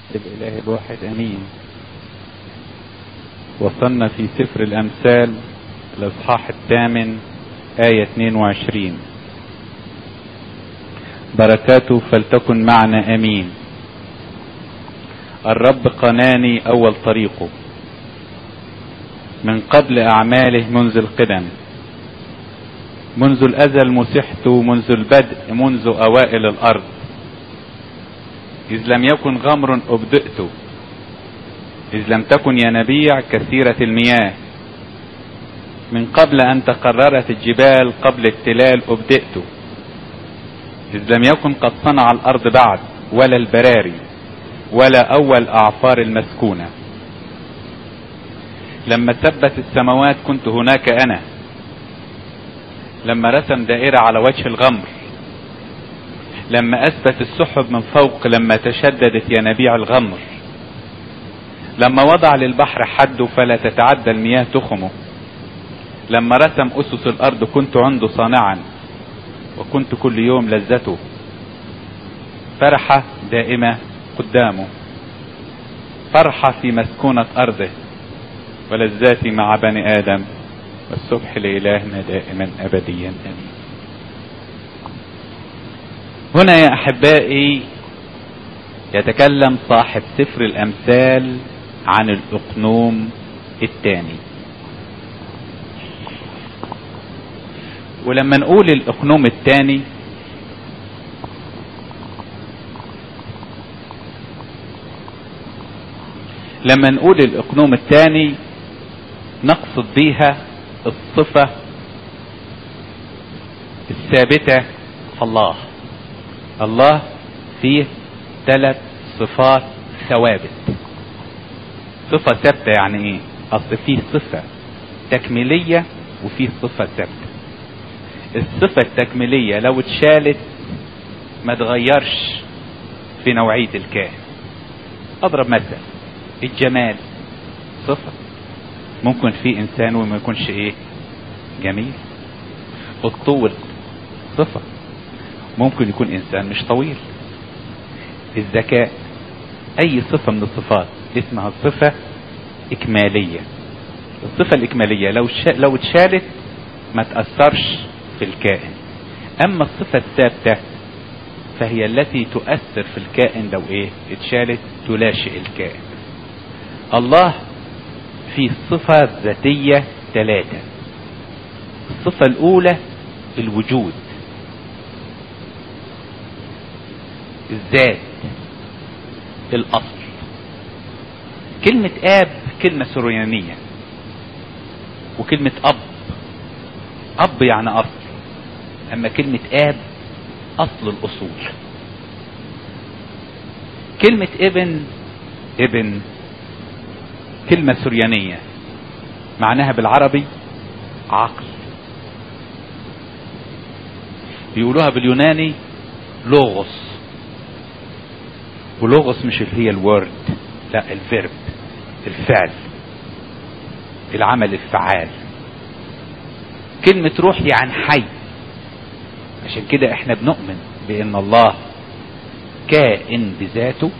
الإله الواحد أمين وصلنا في سفر الأمثال الإصحاح الثامن آية 22 بركاته فلتكن معنا أمين الرب قناني أول طريقه من قبل أعماله منذ القدم منذ الأزل مسحت منذ البدء منذ أوائل الأرض إذ لم يكن غمر أبدأت إذ لم تكن ينابيع كثيرة المياه من قبل أن تقررت الجبال قبل التلال أبدأت إذ لم يكن قد صنع الأرض بعد ولا البراري ولا أول أعفار المسكونة لما ثبت السماوات كنت هناك أنا لما رسم دائرة على وجه الغمر لما أثبت السحب من فوق لما تشددت ينابيع الغمر لما وضع للبحر حده فلا تتعدى المياه تخمه لما رسم أسس الأرض كنت عنده صانعا وكنت كل يوم لذته فرحة دائمة قدامه فرحة في مسكونة أرضه ولذاتي مع بني آدم والصبح لإلهنا دائما أبديا أمين هنا يا أحبائي يتكلم صاحب سفر الأمثال عن الأقنوم الثاني ولما نقول الأقنوم الثاني لما نقول الأقنوم الثاني نقصد بيها الصفة الثابتة في الله الله فيه ثلاث صفات ثوابت صفة ثابتة يعني ايه اصل فيه صفة تكميلية وفيه صفة ثابتة الصفة التكميلية لو اتشالت ما تغيرش في نوعية الكائن اضرب مثل الجمال صفة ممكن في انسان وما يكونش ايه جميل الطول صفة ممكن يكون انسان مش طويل الذكاء اي صفة من الصفات اسمها صفة اكمالية الصفة الاكمالية لو شا... لو اتشالت ما تأثرش في الكائن اما الصفة الثابتة فهي التي تؤثر في الكائن لو ايه اتشالت تلاشئ الكائن الله في صفة ذاتية ثلاثة الصفة الاولى الوجود الذات الاصل كلمة اب كلمة سريانية وكلمة اب اب يعني اصل اما كلمة اب اصل الاصول كلمة ابن ابن كلمة سريانية معناها بالعربي عقل بيقولوها باليوناني لوغوس ولوغوس مش اللي هي الورد لا الفيرب الفعل العمل الفعال كلمة روح يعني حي عشان كده احنا بنؤمن بان الله كائن بذاته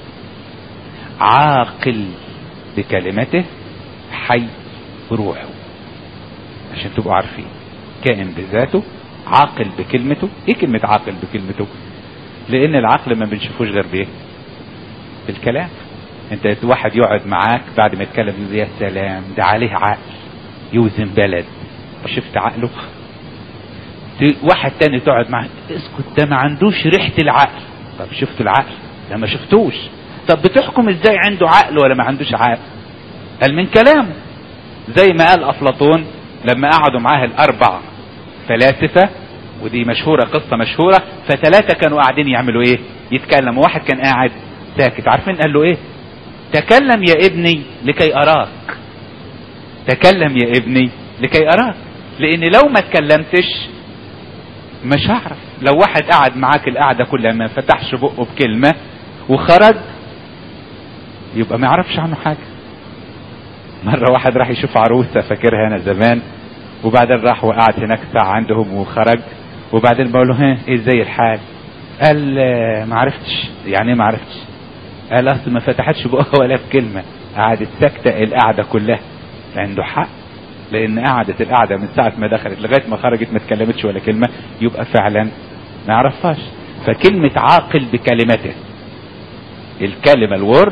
عاقل بكلمته حي بروحه عشان تبقوا عارفين كائن بذاته عاقل بكلمته ايه كلمة عاقل بكلمته لان العقل ما بنشوفوش غير بايه بالكلام انت واحد يقعد معاك بعد ما يتكلم يا سلام ده عليه عقل يوزن بلد شفت عقله واحد تاني تقعد معاه اسكت ده ما عندوش ريحة العقل طب شفتوا العقل ده ما شفتوش طب بتحكم ازاي عنده عقل ولا ما عندوش عقل قال من كلامه زي ما قال افلاطون لما قعدوا معاه الاربع فلاسفة ودي مشهورة قصة مشهورة فثلاثة كانوا قاعدين يعملوا ايه يتكلموا واحد كان قاعد ساكت عارفين قال له ايه تكلم يا ابني لكي اراك تكلم يا ابني لكي اراك لان لو ما اتكلمتش مش هعرف لو واحد قعد معاك القعدة كلها ما فتحش بقه بكلمة وخرج يبقى ما يعرفش عنه حاجة مرة واحد راح يشوف عروسة فاكرها انا زمان وبعدين راح وقعد هناك ساعة عندهم وخرج وبعدين بقول له ها ايه زي الحال قال ما عرفتش يعني ايه ما عرفتش قال اصل ما فتحتش بقها ولا بكلمة قعدت ساكتة القعدة كلها عنده حق لان قعدت القعدة من ساعة ما دخلت لغاية ما خرجت ما اتكلمتش ولا كلمة يبقى فعلا ما يعرفهاش فكلمة عاقل بكلمته الكلمة الورد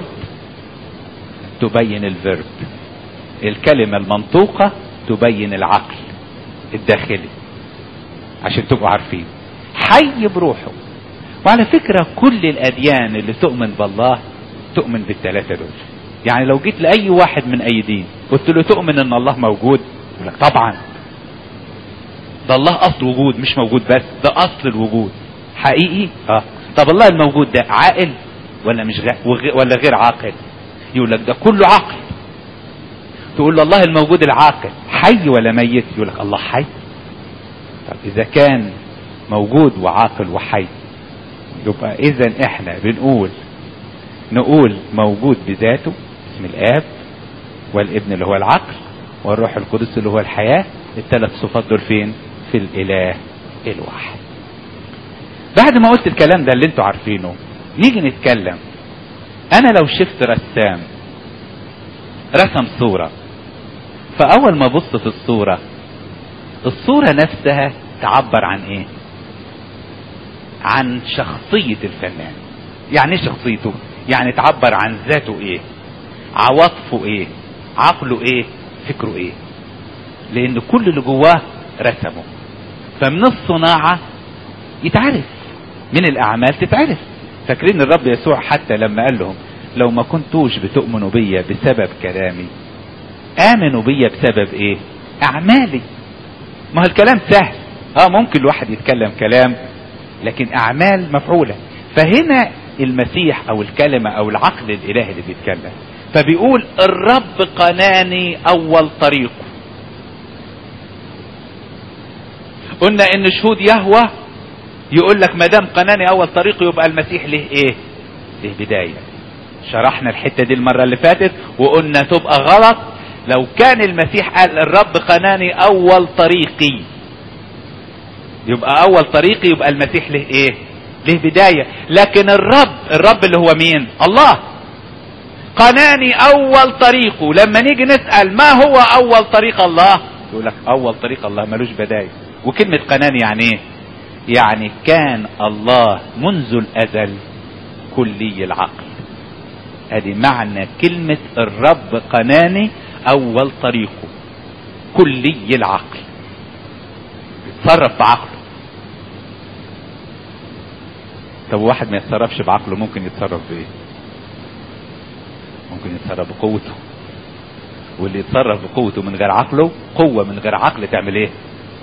تبين الفيرب الكلمة المنطوقة تبين العقل الداخلي عشان تبقوا عارفين حي بروحه وعلى فكرة كل الأديان اللي تؤمن بالله تؤمن بالثلاثة دول يعني لو جيت لأي واحد من أي دين قلت له تؤمن إن الله موجود يقول لك طبعا ده الله أصل وجود مش موجود بس ده أصل الوجود حقيقي اه طب الله الموجود ده عاقل ولا مش غ... ولا غير عاقل يقول لك ده كله عقل تقول له الله الموجود العاقل حي ولا ميت يقول لك الله حي طب اذا كان موجود وعاقل وحي يبقى اذا احنا بنقول نقول موجود بذاته اسم الاب والابن اللي هو العقل والروح القدس اللي هو الحياة الثلاث صفات دول فين في الاله الواحد بعد ما قلت الكلام ده اللي انتوا عارفينه نيجي نتكلم انا لو شفت رسام رسم صورة فاول ما ابص في الصورة الصورة نفسها تعبر عن ايه عن شخصية الفنان يعني ايه شخصيته يعني تعبر عن ذاته ايه عواطفه ايه عقله ايه فكره ايه لان كل اللي جواه رسمه فمن الصناعة يتعرف من الاعمال تتعرف فاكرين الرب يسوع حتى لما قال لهم لو ما كنتوش بتؤمنوا بيا بسبب كلامي امنوا بيا بسبب ايه اعمالي ما هو الكلام سهل اه ممكن الواحد يتكلم كلام لكن اعمال مفعولة فهنا المسيح او الكلمة او العقل الالهي اللي بيتكلم فبيقول الرب قناني اول طريقه قلنا ان شهود يهوى يقول لك ما دام قناني اول طريقه يبقى المسيح له ايه له بداية شرحنا الحتة دي المرة اللي فاتت وقلنا تبقى غلط لو كان المسيح قال الرب قناني اول طريقي يبقى اول طريقي يبقى المسيح له ايه له بداية لكن الرب الرب اللي هو مين الله قناني اول طريقه لما نيجي نسأل ما هو اول طريق الله يقول لك اول طريق الله ملوش بداية وكلمة قناني يعني ايه يعني كان الله منذ الازل كلي العقل ادي معنى كلمة الرب قناني اول طريقه كلي العقل يتصرف بعقله طب واحد ما يتصرفش بعقله ممكن يتصرف بايه ممكن يتصرف بقوته واللي يتصرف بقوته من غير عقله قوة من غير عقل تعمل ايه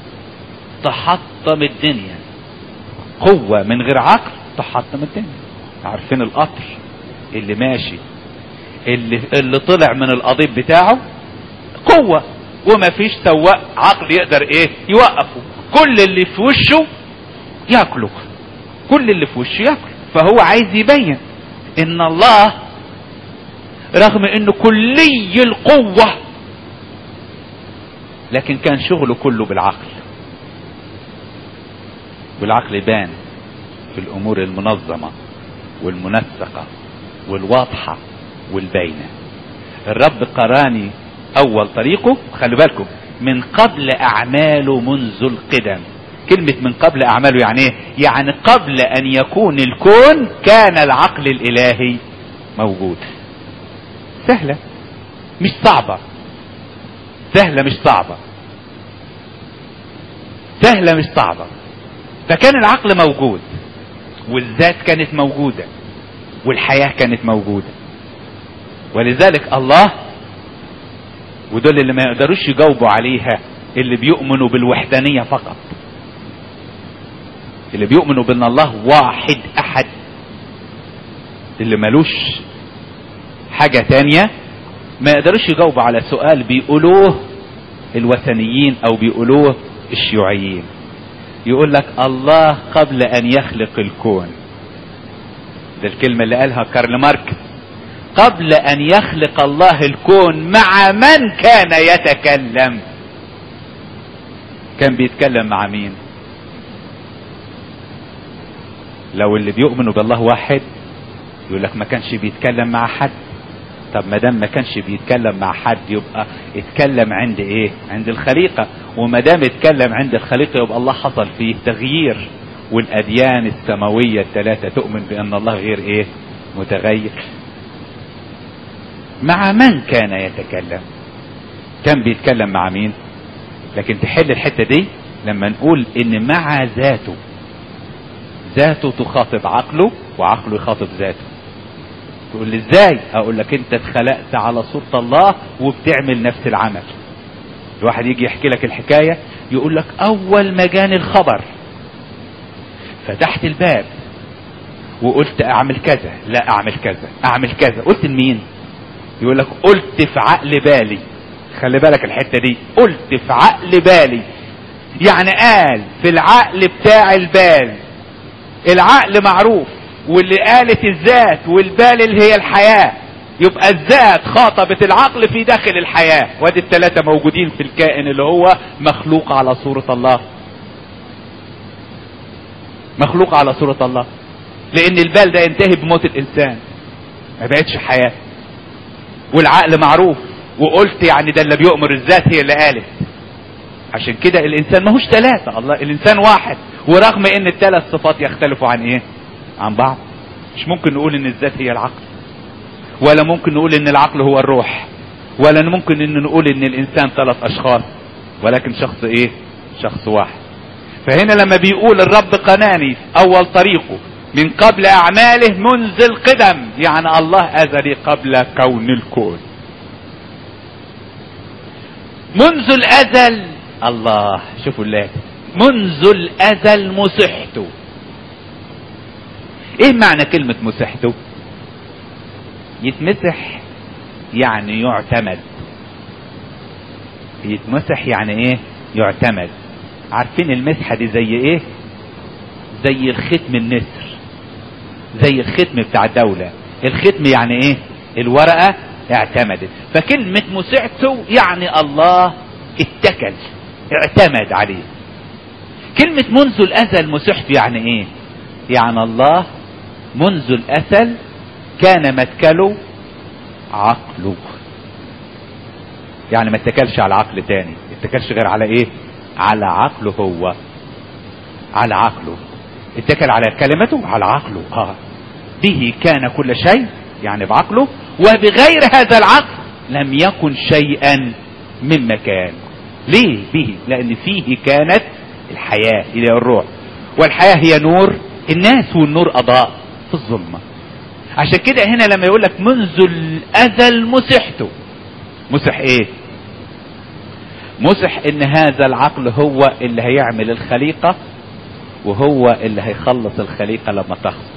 تحطم الدنيا قوة من غير عقل تحطم الدنيا عارفين القطر اللي ماشي اللي, اللي طلع من القضيب بتاعه قوة وما فيش سواق عقل يقدر ايه يوقفه كل اللي في وشه ياكله كل اللي في وشه ياكله فهو عايز يبين ان الله رغم انه كلي القوة لكن كان شغله كله بالعقل والعقل يبان في الامور المنظمة والمنسقة والواضحة والباينة الرب قراني اول طريقه خلوا بالكم من قبل اعماله منذ القدم كلمة من قبل اعماله يعني ايه يعني قبل ان يكون الكون كان العقل الالهي موجود سهلة مش صعبة سهلة مش صعبة سهلة مش صعبة فكان العقل موجود والذات كانت موجودة والحياة كانت موجودة ولذلك الله ودول اللي ما يقدروش يجاوبوا عليها اللي بيؤمنوا بالوحدانية فقط اللي بيؤمنوا بان الله واحد احد اللي ملوش حاجة تانية ما يقدروش يجاوبوا على سؤال بيقولوه الوثنيين او بيقولوه الشيوعيين يقول لك الله قبل ان يخلق الكون ده الكلمة اللي قالها كارل ماركس قبل ان يخلق الله الكون مع من كان يتكلم كان بيتكلم مع مين لو اللي بيؤمنوا بالله واحد يقول لك ما كانش بيتكلم مع حد طب ما دام ما كانش بيتكلم مع حد يبقى اتكلم عند ايه عند الخليقة وما دام اتكلم عند الخليقة يبقى الله حصل فيه تغيير والاديان السماوية الثلاثة تؤمن بان الله غير ايه متغير مع من كان يتكلم كان بيتكلم مع مين لكن تحل الحتة دي لما نقول ان مع ذاته ذاته تخاطب عقله وعقله يخاطب ذاته تقول لي ازاي اقول لك انت اتخلقت على صورة الله وبتعمل نفس العمل الواحد يجي يحكي لك الحكاية يقول لك اول ما جاني الخبر فتحت الباب وقلت اعمل كذا لا اعمل كذا اعمل كذا قلت لمين يقول لك قلت في عقل بالي خلي بالك الحتة دي قلت في عقل بالي يعني قال في العقل بتاع البال العقل معروف واللي قالت الذات والبال اللي هي الحياة يبقى الذات خاطبت العقل في داخل الحياة وادي الثلاثة موجودين في الكائن اللي هو مخلوق على صورة الله مخلوق على صورة الله لان البال ده ينتهي بموت الانسان ما بقتش حياة والعقل معروف وقلت يعني ده اللي بيؤمر الذات هي اللي قالت عشان كده الانسان ماهوش ثلاثة الله الانسان واحد ورغم ان الثلاث صفات يختلفوا عن ايه عن بعض مش ممكن نقول ان الذات هي العقل ولا ممكن نقول ان العقل هو الروح ولا ممكن ان نقول ان الانسان ثلاث اشخاص ولكن شخص ايه شخص واحد فهنا لما بيقول الرب قناني اول طريقه من قبل اعماله منذ القدم يعني الله ازلي قبل كون الكون منذ الازل الله شوفوا الله منذ الازل مسحت ايه معنى كلمة مسحته يتمسح يعني يعتمد يتمسح يعني ايه يعتمد عارفين المسحة دي زي ايه زي الختم النسر زي الختم بتاع الدولة الختم يعني ايه الورقة اعتمدت فكلمة مسحته يعني الله اتكل اعتمد عليه كلمة منذ الازل مسحت يعني ايه يعني الله منذ الازل كان متكله عقله يعني ما اتكلش على عقل تاني اتكلش غير على ايه على عقله هو على عقله اتكل على كلمته على عقله اه به كان كل شيء يعني بعقله وبغير هذا العقل لم يكن شيئا من مكان ليه به لان فيه كانت الحياة الى الروح والحياة هي نور الناس والنور اضاء في الظلمة عشان كده هنا لما يقول لك منذ الازل مسحته مسح ايه مسح ان هذا العقل هو اللي هيعمل الخليقة وهو اللي هيخلص الخليقة لما تخلص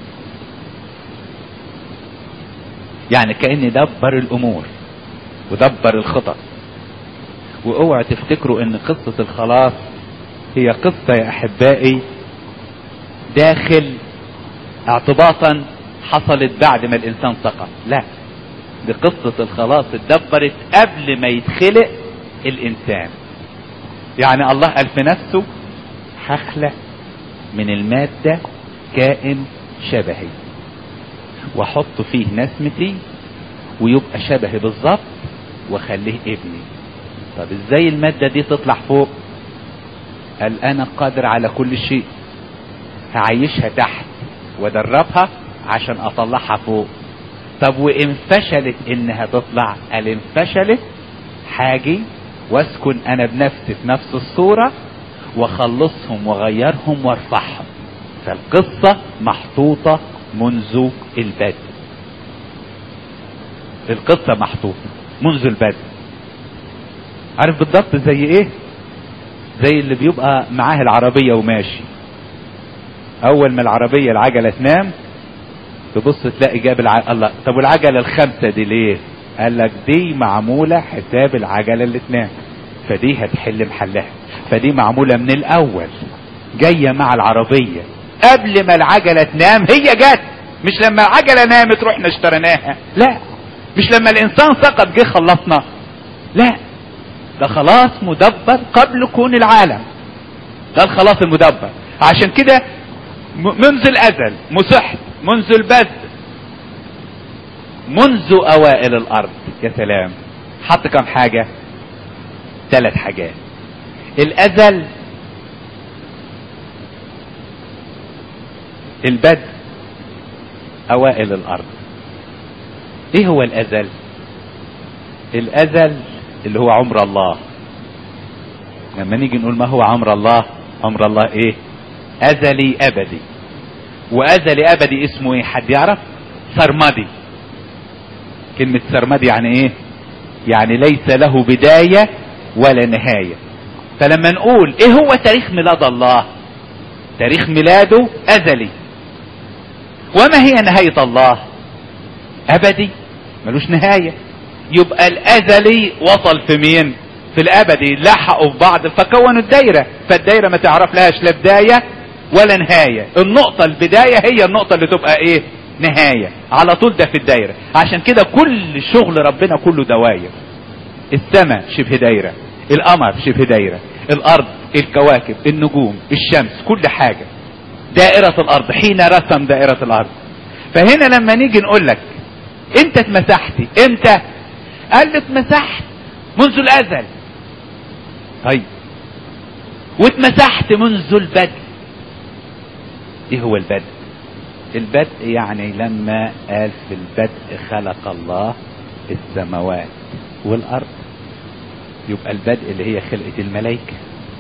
يعني كأن دبر الامور ودبر الخطط واوعى تفتكروا ان قصة الخلاص هي قصة يا احبائي داخل اعتباطا حصلت بعد ما الانسان سقط لا دي قصة الخلاص اتدبرت قبل ما يتخلق الانسان يعني الله قال في نفسه هخلق من المادة كائن شبهي واحط فيه نسمتي ويبقى شبهي بالظبط واخليه ابني طب ازاي المادة دي تطلع فوق قال انا قادر على كل شيء هعيشها تحت وادربها عشان اطلعها فوق طب وان فشلت انها تطلع قال ان فشلت حاجي واسكن انا بنفسي في نفس الصورة واخلصهم واغيرهم وارفعهم فالقصة محطوطة منذ البدء القصة محطوطة منذ البدء عارف بالضبط زي ايه زي اللي بيبقى معاه العربية وماشي اول ما العربية العجلة تنام تبص تلاقي جاب الع... الله طب والعجلة الخمسة دي ليه قال لك دي معمولة حساب العجلة اللي تنام فدي هتحل محلها فدي معمولة من الاول جاية مع العربية قبل ما العجلة تنام هي جت مش لما العجلة نامت رحنا اشتريناها لا مش لما الانسان سقط جه خلصنا لا ده خلاص مدبر قبل كون العالم ده الخلاص المدبر عشان كده منذ الازل مسحت منذ البدء منذ اوائل الارض يا سلام حط كم حاجة ثلاث حاجات الازل البدء اوائل الارض ايه هو الازل الازل اللي هو عمر الله لما نيجي نقول ما هو عمر الله عمر الله ايه ازلي ابدي وازلي ابدي اسمه ايه حد يعرف سرمدي كلمة سرمدي يعني ايه يعني ليس له بداية ولا نهاية فلما نقول ايه هو تاريخ ميلاد الله تاريخ ميلاده ازلي وما هي نهاية الله ابدي ملوش نهاية يبقى الازلي وصل في مين في الابدي لحقوا في بعض فكونوا الدايرة فالدايرة ما تعرف لهاش لا بداية ولا نهاية النقطة البداية هي النقطة اللي تبقى ايه نهاية على طول ده في الدايرة عشان كده كل شغل ربنا كله دواير السماء شبه دايرة القمر شبه دايرة الارض الكواكب النجوم الشمس كل حاجة دائرة الارض حين رسم دائرة الارض فهنا لما نيجي نقول لك انت اتمسحتي امتى قال لي اتمسحت منذ الازل طيب واتمسحت منذ البدء ايه هو البدء البدء يعني لما قال في البدء خلق الله السماوات والارض يبقى البدء اللي هي خلقة الملائكة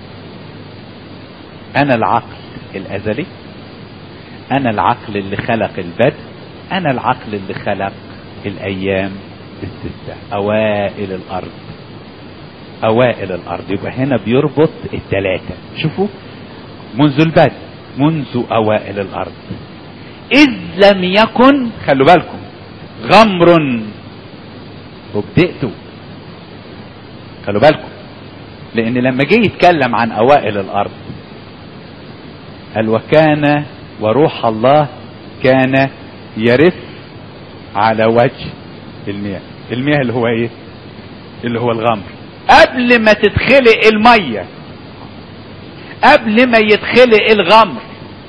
انا العقل الازلي انا العقل اللي خلق البدء انا العقل اللي خلق الايام الستة اوائل الارض اوائل الارض يبقى هنا بيربط الثلاثة شوفوا منذ البدء منذ اوائل الارض اذ لم يكن خلوا بالكم غمر وبدأتوا خلوا بالكم لان لما جه يتكلم عن اوائل الارض قال وكان وروح الله كان يرف على وجه المياه المياه اللي هو ايه اللي هو الغمر قبل ما تتخلق المية قبل ما يتخلق الغمر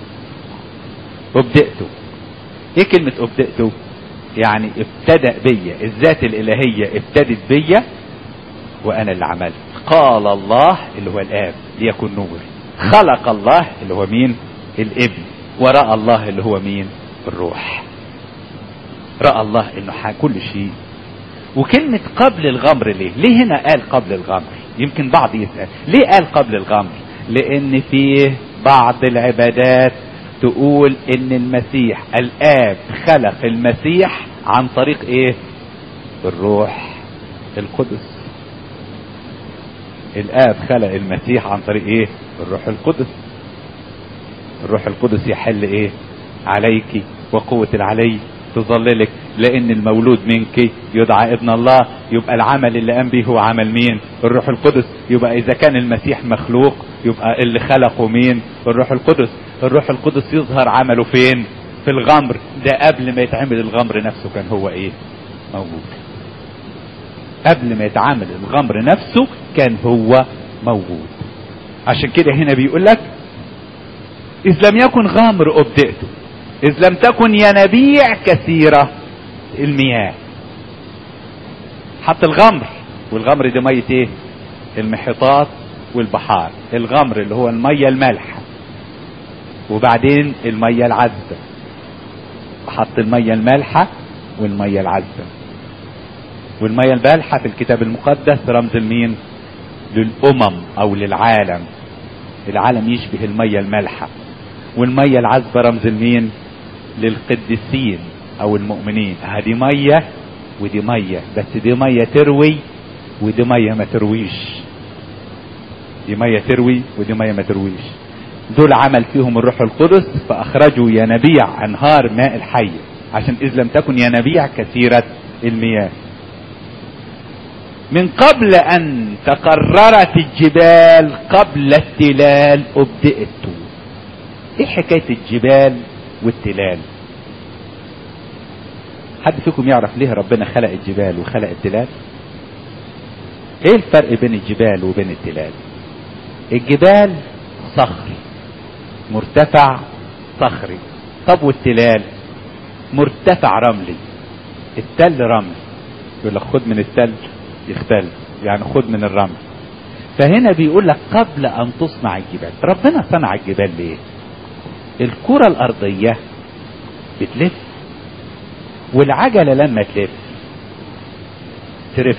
ابدأته ايه كلمة ابدأته يعني ابتدأ بيا الذات الالهية ابتدت بيا وانا اللي عملت قال الله اللي هو الاب ليكن نور خلق الله اللي هو مين الابن ورأى الله اللي هو مين الروح رأى الله انه كل شيء وكلمة قبل الغمر ليه ليه هنا قال قبل الغمر يمكن بعض يسأل ليه قال قبل الغمر لان فيه بعض العبادات تقول ان المسيح الاب خلق المسيح عن طريق ايه الروح القدس الاب خلق المسيح عن طريق ايه الروح القدس الروح القدس يحل ايه عليك وقوة العلي تظللك لان المولود منك يدعى ابن الله يبقى العمل اللي قام به هو عمل مين الروح القدس يبقى اذا كان المسيح مخلوق يبقى اللي خلقه مين الروح القدس الروح القدس يظهر عمله فين في الغمر ده قبل ما يتعمل الغمر نفسه كان هو ايه موجود قبل ما يتعامل الغمر نفسه كان هو موجود عشان كده هنا بيقول لك اذ لم يكن غامر ابدأته اذ لم تكن ينابيع كثيرة المياه حط الغمر والغمر دي مية ايه المحيطات والبحار الغمر اللي هو المية المالحة وبعدين المية العذبة حط المية المالحة والمية العذبة والمية المالحة في الكتاب المقدس رمز المين للأمم أو للعالم العالم يشبه المية المالحة والمية العذبة رمز المين للقديسين أو المؤمنين هذه مية ودي مية بس دي مية تروي ودي مية ما ترويش دي مية تروي ودي مية ما ترويش دول عمل فيهم الروح القدس فأخرجوا ينابيع أنهار ماء الحي عشان إذ لم تكن ينابيع كثيرة المياه من قبل أن تقررت الجبال قبل التلال أبدأت إيه حكاية الجبال والتلال حد فيكم يعرف ليه ربنا خلق الجبال وخلق التلال ايه الفرق بين الجبال وبين التلال الجبال صخري مرتفع صخري طب والتلال مرتفع رملي التل رمل يقول لك خد من التل يختل يعني خد من الرمل فهنا بيقول لك قبل ان تصنع الجبال ربنا صنع الجبال ليه الكرة الارضية بتلف والعجلة لما تلف ترف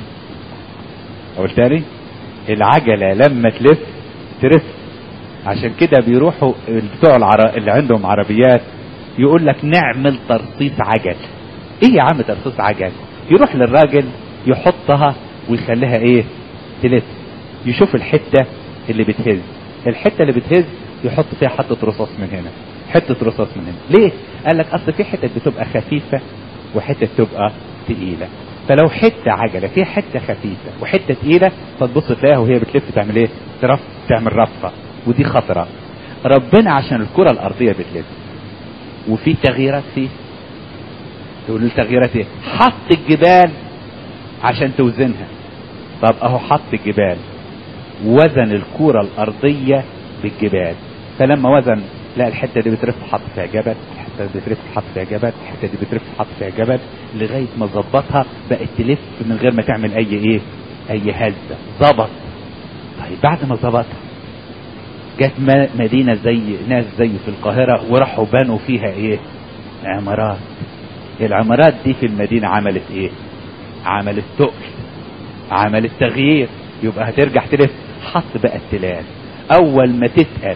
اقول تاني العجلة لما تلف ترف عشان كده بيروحوا بتوع العر... اللي عندهم عربيات يقول لك نعمل ترصيص عجل ايه يا عم ترصيص عجل يروح للراجل يحطها ويخليها ايه تلف يشوف الحتة اللي بتهز الحتة اللي بتهز يحط فيها حتة رصاص من هنا حتة رصاص من هنا ليه قال لك اصل في حتة بتبقى خفيفة وحتة تبقى تقيلة فلو حتة عجلة فيها حتة خفيفة وحتة تقيلة فتبص تلاقيها وهي بتلف تعمل ايه ترف تعمل رفة ودي خطرة ربنا عشان الكرة الارضية بتلف وفي تغييرات فيه تقول التغييرات ايه حط الجبال عشان توزنها طب اهو حط الجبال وزن الكرة الارضية بالجبال فلما وزن لا الحتة دي بترف حط فيها جبل الحتة دي بترف حط فيها جبل الحتة دي بترف حط فيها جبل لغاية ما ظبطها بقت تلف من غير ما تعمل اي ايه اي هزة ظبط طيب بعد ما ظبطها جت مدينة زي ناس زي في القاهرة وراحوا بنوا فيها ايه عمارات العمارات دي في المدينة عملت ايه عملت تقل عملت تغيير يبقى هترجع تلف حط بقى التلال اول ما تتقل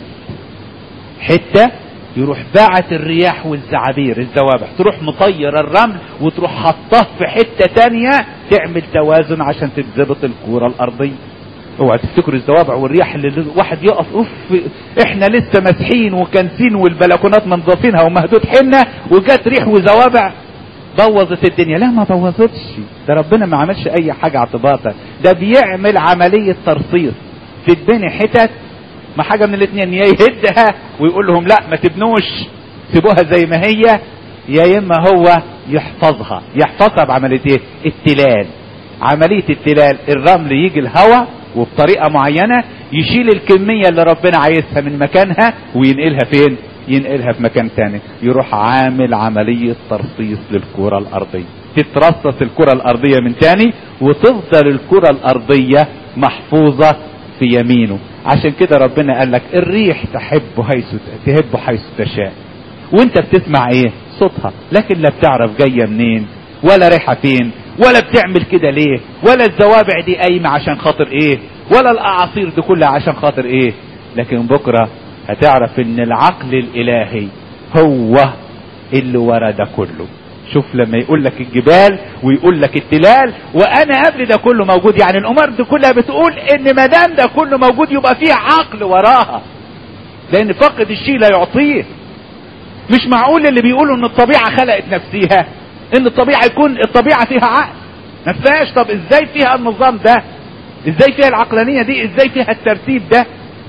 حتة يروح باعت الرياح والزعابير الزوابح تروح مطير الرمل وتروح حطاه في حتة تانية تعمل توازن عشان تتظبط الكورة الارضية اوعى تفتكروا الزوابع والرياح اللي الواحد يقف اوف احنا لسه ماسحين وكنسين والبلكونات منظفينها ومهدود حنة وجات ريح وزوابع بوظت الدنيا لا ما بوظتش ده ربنا ما عملش اي حاجة اعتباطا ده بيعمل عملية ترصيص تتبني حتت ما حاجة من الاثنين يا يهدها ويقول لهم لا ما تبنوش سيبوها زي ما هي يا اما هو يحفظها يحفظها بعملية ايه التلال عملية التلال الرمل يجي الهواء وبطريقة معينة يشيل الكمية اللي ربنا عايزها من مكانها وينقلها فين ينقلها في مكان تاني يروح عامل عملية ترصيص للكرة الارضية تترصص الكرة الارضية من تاني وتفضل الكرة الارضية محفوظة في يمينه عشان كده ربنا قال لك الريح تحب حيث تهب حيث تشاء وانت بتسمع ايه صوتها لكن لا بتعرف جاية منين ولا رايحة فين ولا بتعمل كده ليه ولا الزوابع دي قايمة عشان خاطر ايه ولا الاعاصير دي كلها عشان خاطر ايه لكن بكرة هتعرف ان العقل الالهي هو اللي ورا ده كله شوف لما يقول لك الجبال ويقول لك التلال وانا قبل ده كله موجود يعني الامور دي كلها بتقول ان ما دام ده كله موجود يبقى فيه عقل وراها لان فقد الشيء لا يعطيه مش معقول اللي بيقولوا ان الطبيعة خلقت نفسها ان الطبيعة يكون الطبيعة فيها عقل ما فيهاش طب ازاي فيها النظام ده ازاي فيها العقلانية دي ازاي فيها الترتيب ده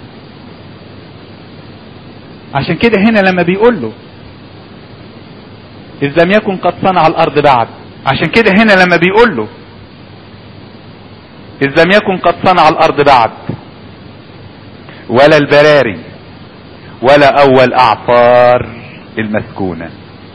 عشان كده هنا لما بيقول له إذ لم يكن قد صنع الأرض بعد عشان كده هنا لما بيقول له إذ لم يكن قد صنع الأرض بعد ولا البراري ولا أول أعفار المسكونة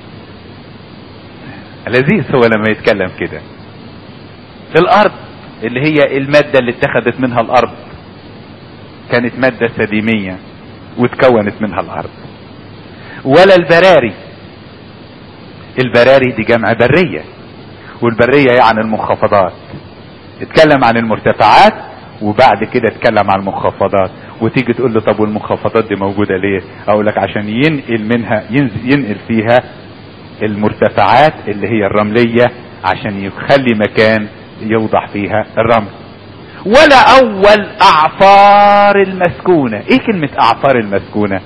لذيذ هو لما يتكلم كده الأرض اللي هي المادة اللي اتخذت منها الأرض كانت مادة سديمية وتكونت منها الأرض ولا البراري البراري دي جمع برية والبرية يعني المنخفضات اتكلم عن المرتفعات وبعد كده اتكلم عن المنخفضات وتيجي تقول له طب والمنخفضات دي موجودة ليه اقول لك عشان ينقل منها ينزل ينقل فيها المرتفعات اللي هي الرملية عشان يخلي مكان يوضع فيها الرمل ولا اول اعفار المسكونة ايه كلمة اعفار المسكونة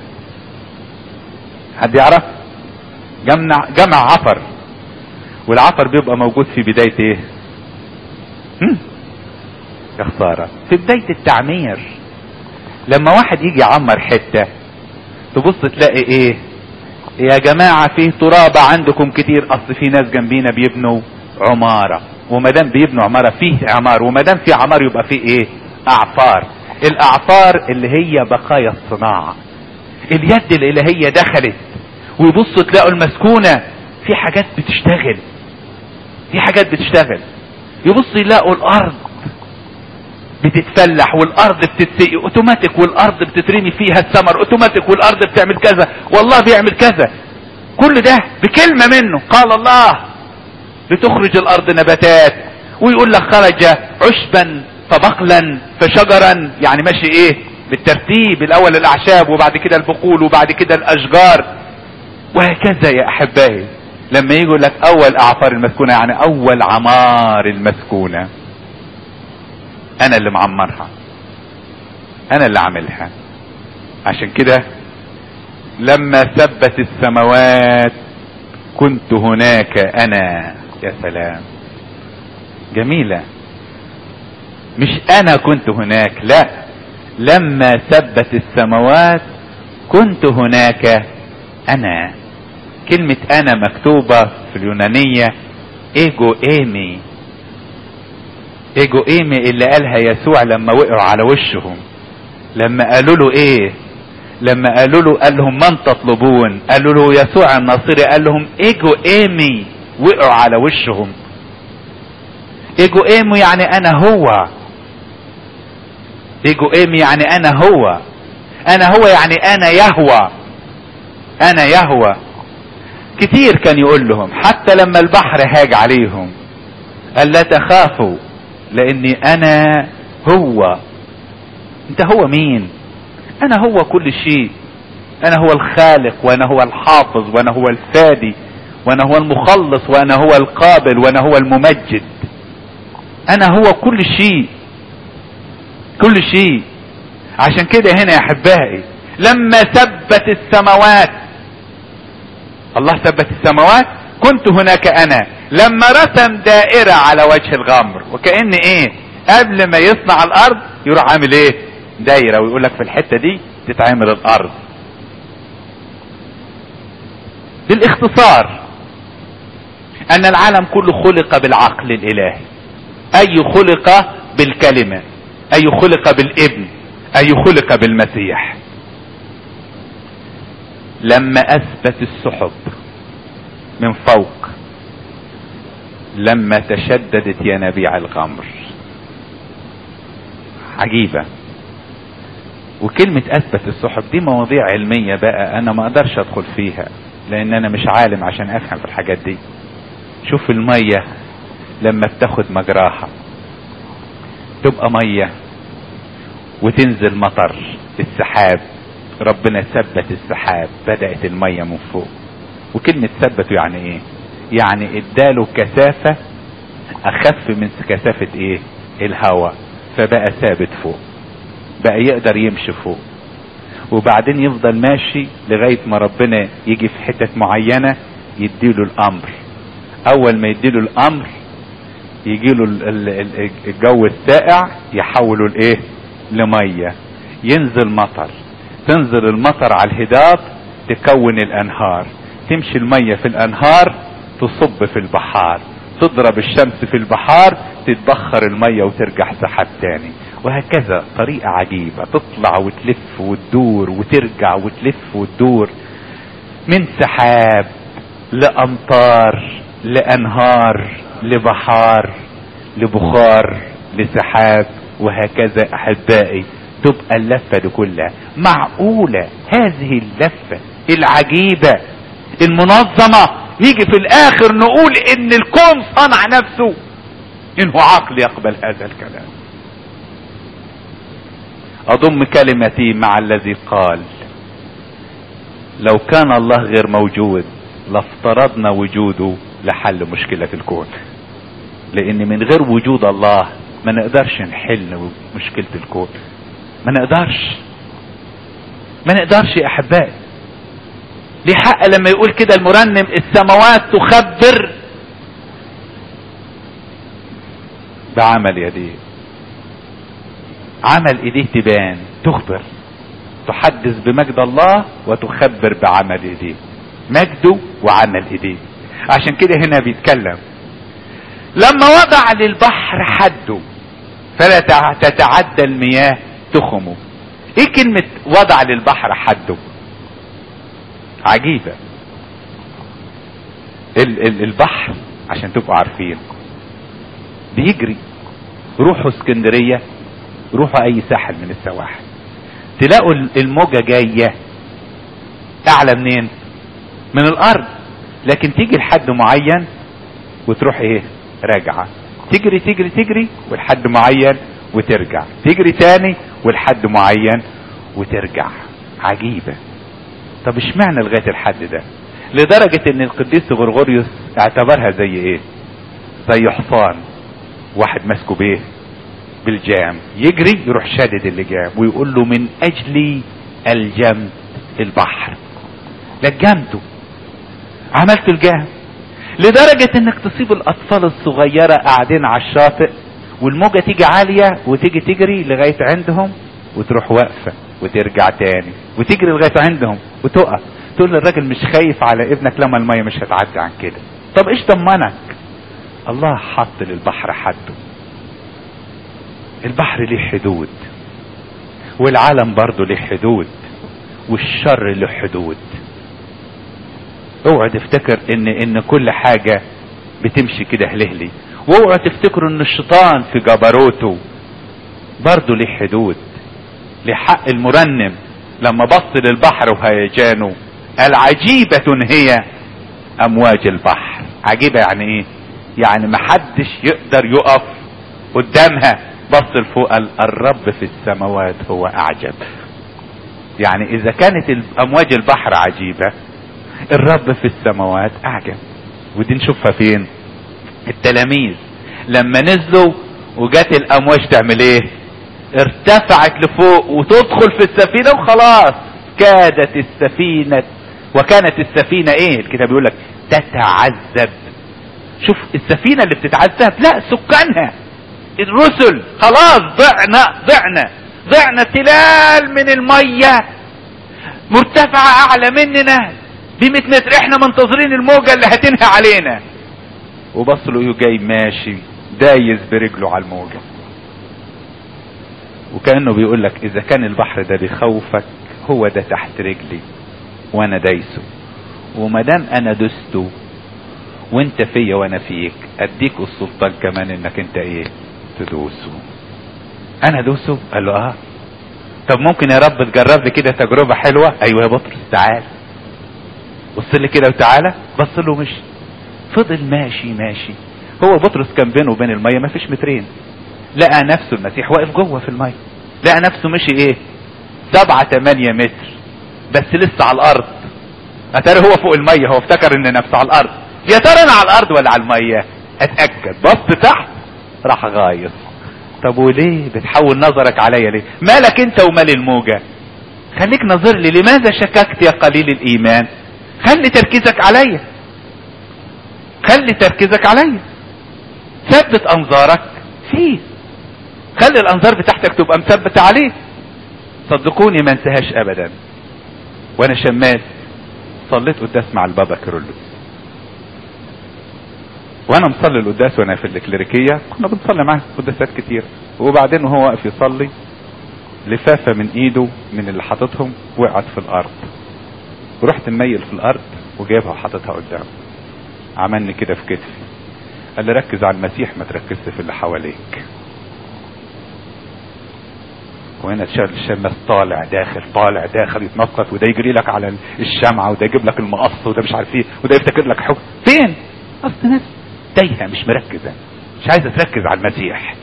حد يعرف جمع جمع عفر والعفر بيبقى موجود في بداية ايه هم؟ يا خسارة في بداية التعمير لما واحد يجي يعمر حتة تبص تلاقي ايه يا جماعة فيه تراب عندكم كتير اصل في ناس جنبينا بيبنوا عمارة وما دام بيبنوا عمارة فيه عمار وما دام في عمار يبقى فيه ايه اعفار الاعفار اللي هي بقايا الصناعة اليد الالهية دخلت ويبصوا تلاقوا المسكونة في حاجات بتشتغل في حاجات بتشتغل يبص يلاقوا الارض بتتفلح والارض بتتسقي اوتوماتيك والارض بتترمي فيها الثمر اوتوماتيك والارض بتعمل كذا والله بيعمل كذا كل ده بكلمة منه قال الله لتخرج الارض نباتات ويقول لك خرج عشبا فبقلا فشجرا يعني ماشي ايه بالترتيب الاول الاعشاب وبعد كده البقول وبعد كده الاشجار وهكذا يا احبائي لما يجي لك اول اعفار المسكونة يعني اول عمار المسكونة انا اللي معمرها انا اللي عاملها عشان كده لما ثبت السماوات كنت هناك انا يا سلام جميلة مش انا كنت هناك لا لما ثبت السماوات كنت هناك انا كلمة انا مكتوبة في اليونانية ايجو ايمي ايجو ايمي اللي قالها يسوع لما وقعوا على وشهم لما قالوا له ايه لما قالوا له قال لهم من تطلبون قالوا له يسوع الناصري قال لهم ايجو ايمي وقعوا على وشهم ايجو ايمي يعني انا هو ايجو ايمي يعني انا هو انا هو يعني انا يهوى انا يهوى كتير كان يقول لهم حتى لما البحر هاج عليهم قال لا تخافوا لاني انا هو انت هو مين انا هو كل شيء انا هو الخالق وانا هو الحافظ وانا هو الفادي وانا هو المخلص وانا هو القابل وانا هو الممجد انا هو كل شيء كل شيء عشان كده هنا يا احبائي لما ثبت السماوات الله ثبت السماوات كنت هناك انا لما رسم دائرة على وجه الغمر وكأن ايه قبل ما يصنع الارض يروح عامل ايه دايرة ويقول لك في الحتة دي تتعمل الارض بالاختصار ان العالم كله خلق بالعقل الالهي اي خلق بالكلمة اي خلق بالابن اي خلق بالمسيح لما اثبت السحب من فوق لما تشددت ينابيع الغمر عجيبة وكلمة اثبت السحب دي مواضيع علمية بقى انا ما اقدرش ادخل فيها لان انا مش عالم عشان افهم في الحاجات دي شوف المية لما بتاخد مجراها تبقى مية وتنزل مطر السحاب ربنا ثبت السحاب بدأت المية من فوق وكلمة ثبته يعني ايه يعني اداله كثافة اخف من كثافة ايه الهواء فبقى ثابت فوق بقى يقدر يمشي فوق وبعدين يفضل ماشي لغاية ما ربنا يجي في حتة معينة يديله الامر اول ما يديله الامر يجيله الجو الساقع يحوله لايه لمية ينزل مطر تنزل المطر على الهضاب تكون الانهار تمشي المية في الانهار تصب في البحار تضرب الشمس في البحار تتبخر المية وترجع سحاب تاني وهكذا طريقة عجيبة تطلع وتلف وتدور وترجع وتلف وتدور من سحاب لأمطار لأنهار لبحار لبخار لسحاب وهكذا أحبائي تبقى اللفة دي كلها معقولة هذه اللفة العجيبة المنظمة نيجي في الاخر نقول ان الكون صنع نفسه انه عقل يقبل هذا الكلام اضم كلمتي مع الذي قال لو كان الله غير موجود لافترضنا وجوده لحل مشكلة الكون لان من غير وجود الله ما نقدرش نحل مشكلة الكون ما نقدرش ما نقدرش يا احبائي ليه حق لما يقول كده المرنم السماوات تخبر بعمل يديه عمل ايديه تبان تخبر تحدث بمجد الله وتخبر بعمل ايديه مجده وعمل ايديه عشان كده هنا بيتكلم لما وضع للبحر حده فلا تتعدى المياه تخمه ايه كلمة وضع للبحر حده عجيبة ال ال البحر عشان تبقوا عارفين بيجري روحوا اسكندرية روحوا اي ساحل من السواحل تلاقوا الموجة جاية اعلى منين من الارض لكن تيجي لحد معين وتروح ايه راجعة تجري تجري تجري ولحد معين وترجع تجري تاني ولحد معين وترجع عجيبة طب اشمعنى لغاية الحد ده لدرجة ان القديس غرغوريوس اعتبرها زي ايه زي حصان واحد ماسكه بايه بالجام يجري يروح شادد اللجام ويقول له من اجلي الجمت البحر لجمته عملت الجام لدرجة انك تصيب الاطفال الصغيرة قاعدين على الشاطئ والموجة تيجي عالية وتيجي تجري لغاية عندهم وتروح واقفة وترجع تاني وتجري لغاية عندهم وتقف تقول للراجل مش خايف على ابنك لما المية مش هتعدي عن كده طب ايش ضمنك الله حط للبحر حده البحر ليه حدود والعالم برضه ليه حدود والشر له حدود اوعى تفتكر ان ان كل حاجة بتمشي كده هلهلي واوعى تفتكروا ان الشيطان في جبروته برضه ليه حدود لحق المرنم لما بص للبحر وهيجانه قال عجيبة هي امواج البحر عجيبة يعني ايه يعني محدش يقدر يقف قدامها بص لفوق قال الرب في السماوات هو اعجب يعني اذا كانت امواج البحر عجيبة الرب في السماوات اعجب ودي نشوفها فين التلاميذ لما نزلوا وجات الامواج تعمل ايه ارتفعت لفوق وتدخل في السفينة وخلاص كادت السفينة وكانت السفينة ايه الكتاب بيقول لك تتعذب شوف السفينة اللي بتتعذب لا سكانها الرسل خلاص ضعنا ضعنا ضعنا تلال من المية مرتفعة اعلى مننا ب 100 متر احنا منتظرين الموجة اللي هتنهي علينا وبص له جاي ماشي دايز برجله على الموجة وكأنه بيقول لك اذا كان البحر ده بيخوفك هو ده تحت رجلي وانا دايسه وما دام انا دسته وانت فيا وانا فيك اديك السلطان كمان انك انت ايه تدوسه انا دوسه قال له اه طب ممكن يا رب تجرب لي كده تجربة حلوة ايوه يا بطرس تعال بص لي كده وتعالى بص له مشي فضل ماشي ماشي هو بطرس كان بينه وبين المية ما فيش مترين لقى نفسه المسيح واقف جوه في المية لقى نفسه مشي ايه سبعة تمانية متر بس لسه على الارض اتاري هو فوق المية هو افتكر ان نفسه على الارض يا ترى انا على الارض ولا على المية اتأكد بص تحت راح غايص طب وليه بتحول نظرك عليا ليه مالك انت ومال الموجة خليك نظر لي لماذا شككت يا قليل الايمان خلي تركيزك عليا خلي تركيزك عليا ثبت انظارك فيه خلي الانظار بتاعتك تبقى مثبتة عليه صدقوني ما انساهاش ابدا وانا شمال صليت قداس مع البابا كيرلس وانا مصلي القداس وانا في الكليريكية كنا بنصلي معاه قداسات كتير وبعدين وهو واقف يصلي لفافة من ايده من اللي حاططهم وقعت في الارض ورحت مميل في الارض وجايبها وحاططها قدامه عملني كده في كتفي قال لي ركز على المسيح ما تركزش في اللي حواليك وهنا الشمس طالع داخل طالع داخل يتنطط وده يجري لك على الشمعة وده يجيب لك المقص وده مش عارف ايه وده يفتكر لك حكم فين اصل ناس تايهة مش مركزة مش عايزة تركز على المسيح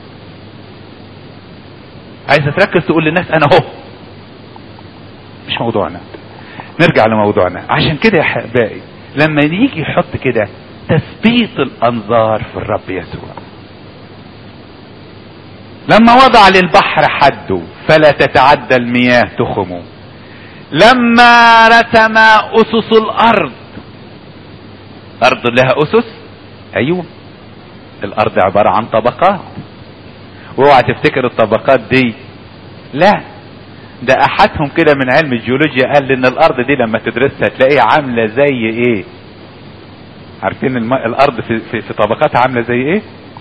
عايزة تركز تقول للناس انا هو مش موضوعنا نرجع لموضوعنا عشان كده يا احبائي لما يجي يحط كده تثبيت الانظار في الرب يسوع لما وضع للبحر حده فلا تتعدى المياه تخمه لما رسم اسس الارض ارض لها اسس ايوه الارض عبارة عن طبقات واوعى تفتكر الطبقات دي لا ده احدهم كده من علم الجيولوجيا قال ان الارض دي لما تدرسها تلاقيها عاملة زي ايه عارفين الم... الارض في, في, في طبقاتها عاملة زي ايه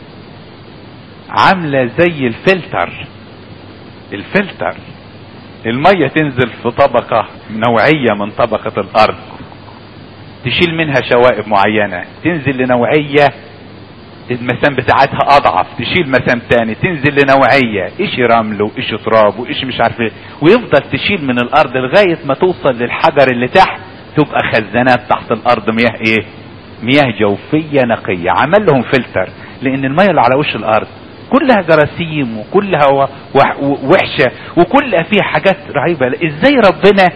عاملة زي الفلتر الفلتر المية تنزل في طبقة نوعية من طبقة الارض تشيل منها شوائب معينة تنزل لنوعية المسام بتاعتها اضعف تشيل مسام تاني تنزل لنوعية ايش رمل وايش تراب وايش مش عارف ايه ويفضل تشيل من الارض لغاية ما توصل للحجر اللي تحت تبقى خزانات تحت الارض مياه ايه مياه جوفية نقية عمل لهم فلتر لان المياه اللي على وش الارض كلها جراثيم وكلها وحشة وكلها فيها حاجات رهيبة ازاي ربنا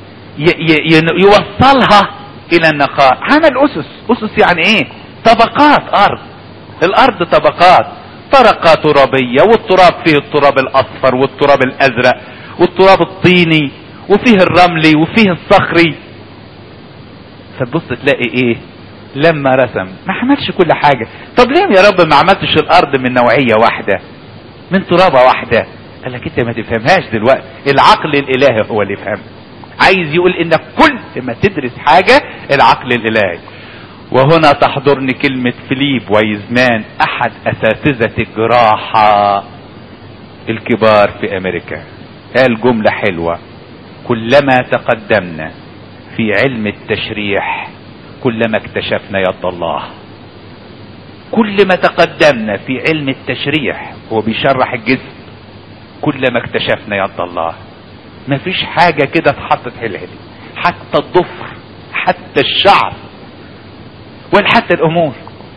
يوصلها الى النقاء عمل اسس اسس يعني ايه طبقات ارض الارض طبقات طرقة ترابية والتراب فيه التراب الاصفر والتراب الازرق والتراب الطيني وفيه الرملي وفيه الصخري فتبص تلاقي ايه لما رسم ما عملش كل حاجة طب ليه يا رب ما عملتش الارض من نوعية واحدة من ترابة واحدة قال لك انت ما تفهمهاش دلوقتي العقل الالهي هو اللي يفهم عايز يقول انك كل ما تدرس حاجة العقل الالهي وهنا تحضرني كلمة فيليب ويزمان احد اساتذة الجراحة الكبار في امريكا قال جملة حلوة كلما تقدمنا في علم التشريح كلما اكتشفنا يد الله كل ما تقدمنا في علم التشريح هو بيشرح الجسم كلما اكتشفنا يد الله مفيش حاجة كده اتحطت حلهلي حتى الضفر حتى الشعر ولا حتى الامور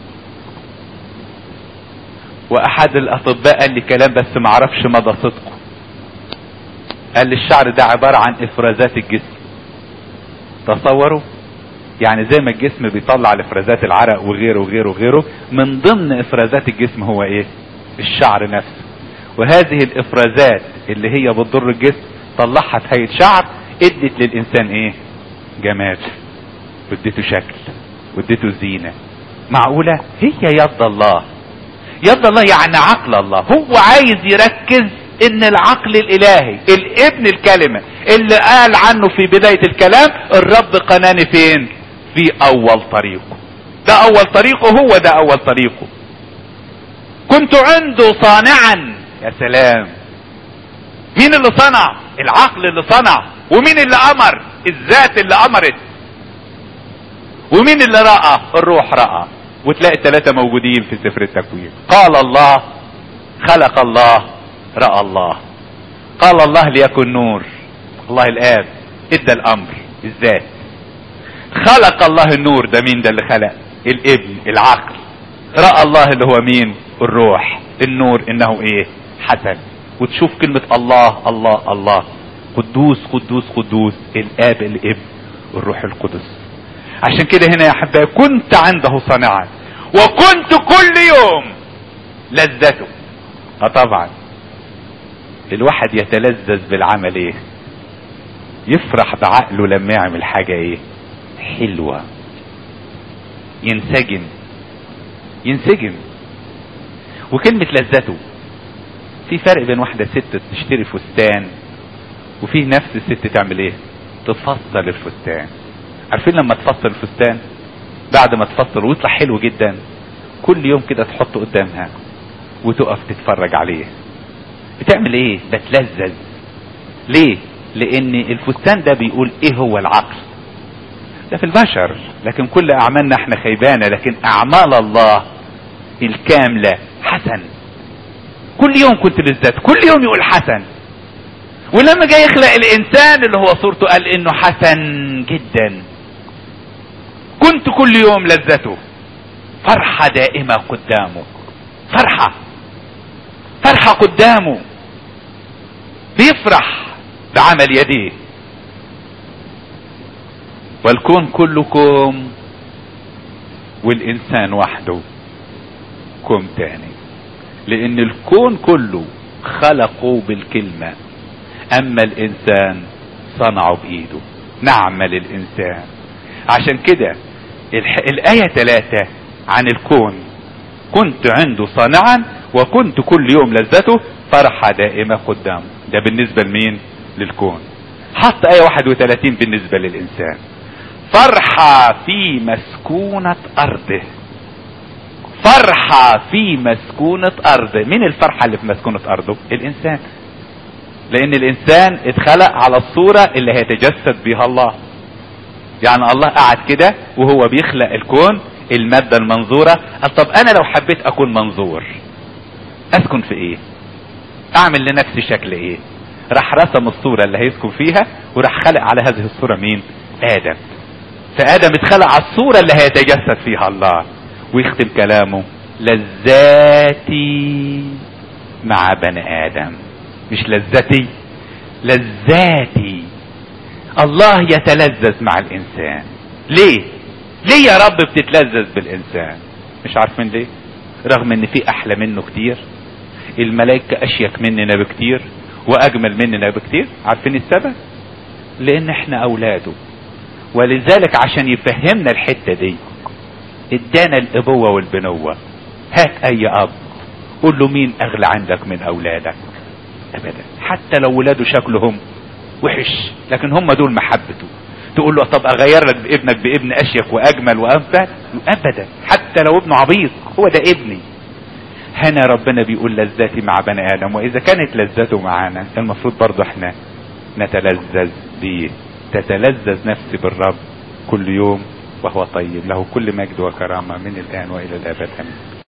واحد الاطباء قال لي كلام بس ما اعرفش مدى صدقه قال لي الشعر ده عبارة عن افرازات الجسم تصوروا يعني زي ما الجسم بيطلع الافرازات العرق وغيره وغيره وغيره من ضمن افرازات الجسم هو ايه الشعر نفسه وهذه الافرازات اللي هي بتضر الجسم طلعها في هيئه شعر ادت للانسان ايه جمال واديته شكل واديته زينه معقوله هي يد الله يد الله يعني عقل الله هو عايز يركز ان العقل الالهي الابن الكلمه اللي قال عنه في بدايه الكلام الرب قناني فين في اول طريقه ده اول طريقه هو ده اول طريقه كنت عنده صانعا يا سلام مين اللي صنع العقل اللي صنع ومين اللي امر الذات اللي امرت ومين اللي رأى الروح رأى وتلاقي الثلاثة موجودين في سفر التكوين قال الله خلق الله رأى الله قال الله ليكن نور الله الآب ادى الأمر الذات خلق الله النور ده مين ده اللي خلق الابن العقل رأى الله اللي هو مين الروح النور انه ايه حسن وتشوف كلمة الله الله الله قدوس قدوس قدوس الاب الابن والروح القدس عشان كده هنا يا احبائي كنت عنده صانعا وكنت كل يوم لذته اه طبعا الواحد يتلذذ بالعمل ايه يفرح بعقله لما يعمل حاجة ايه حلوة ينسجم ينسجم وكلمة لذته في فرق بين واحدة ست تشتري فستان وفي نفس الست تعمل ايه تفصل الفستان عارفين لما تفصل الفستان بعد ما تفصل ويطلع حلو جدا كل يوم كده تحطه قدامها وتقف تتفرج عليه بتعمل ايه بتلذذ ليه لان الفستان ده بيقول ايه هو العقل ده في البشر لكن كل اعمالنا احنا خيبانة لكن اعمال الله الكاملة حسن كل يوم كنت لذات كل يوم يقول حسن ولما جاي يخلق الانسان اللي هو صورته قال انه حسن جدا كنت كل يوم لذته فرحة دائمة قدامه فرحة فرحة قدامه بيفرح بعمل يديه والكون كلكم والانسان وحده كوم تاني لان الكون كله خلقه بالكلمة اما الانسان صنعه بايده نعمل الانسان عشان كده الاية ثلاثة عن الكون كنت عنده صانعا وكنت كل يوم لذته فرحة دائمة قدامه ده بالنسبة لمين للكون حط آية 31 بالنسبة للإنسان فرحة في مسكونة أرضه فرحة في مسكونة أرضه مين الفرحة اللي في مسكونة أرضه الإنسان لأن الإنسان اتخلق على الصورة اللي هيتجسد بها الله يعني الله قعد كده وهو بيخلق الكون المادة المنظورة قال طب انا لو حبيت اكون منظور اسكن في ايه اعمل لنفسي شكل ايه راح رسم الصورة اللي هيسكن فيها وراح خلق على هذه الصورة مين ادم فادم اتخلق على الصورة اللي هيتجسد فيها الله ويختم كلامه لذاتي مع بني ادم مش لذتي لذاتي الله يتلذذ مع الانسان ليه ليه يا رب بتتلذذ بالانسان مش عارفين ليه رغم ان في احلى منه كتير الملائكة اشيك مننا بكتير واجمل مننا بكتير عارفين السبب لان احنا اولاده ولذلك عشان يفهمنا الحتة دي ادانا الابوة والبنوة هات اي اب قول له مين اغلى عندك من اولادك ابدا حتى لو ولاده شكلهم وحش لكن هم دول محبته تقول له طب اغير لك بابنك بابن اشيك واجمل وانفع ابدا حتى لو ابنه عبيط هو ده ابني هنا ربنا بيقول لذاتي مع بني ادم واذا كانت لذته معانا المفروض برضه احنا نتلذذ بيه تتلذذ نفسي بالرب كل يوم وهو طيب له كل مجد وكرامة من الآن وإلى الأبد أمين